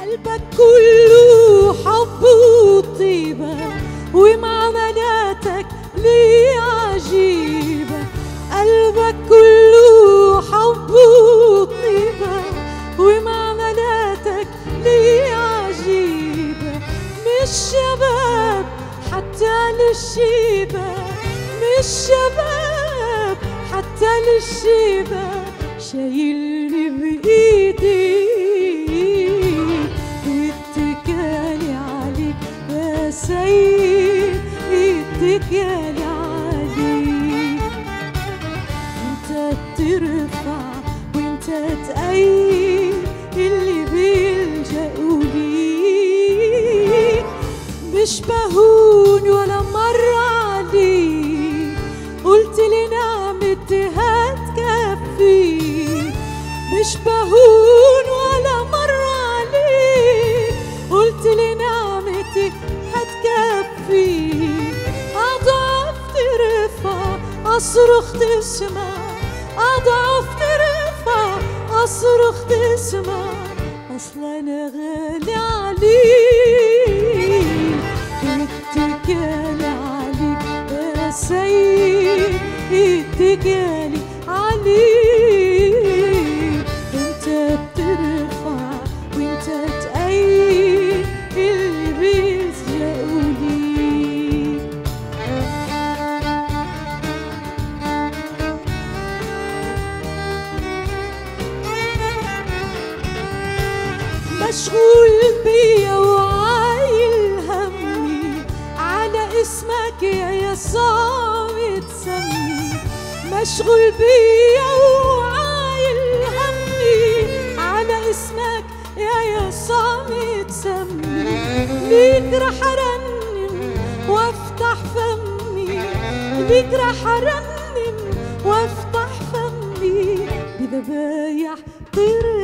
قلبك كله حب وطيبة ومعاملاتك لي عجيبة قلبك كله حب وطيبة ومعاملاتك لي عجيبة مش شباب حتى للشيبة مش شباب حتى للشيبة شايلني بإيدي اتكالي عليك يا سيد اتكالي عليك انت بترفع وانت تأيد اللي بيلجأوا ليك مش بهون ولا مرة عليك قلت لي نعمتي هتكفي مش بهون ولا مرة عليك قلت لي نعمتي هتكفي أضعف ترفع أصرخ تسمع أضعف ترفع أصرخ تسمع أصل أنا غالي عليك اتكالي عليك يا سيد اتكالي عليك انت بترفع وانت تأيد اللي بيلجأوا ليك مشغول بيا وعايل همي على اسمك يا يسوع متسمي مشغول بيا وعايل همي على اسمك يا يسوع متسمي ليك رح ارنم وافتح فمي ليك رح ارنم وافتح فمي بذبايح طير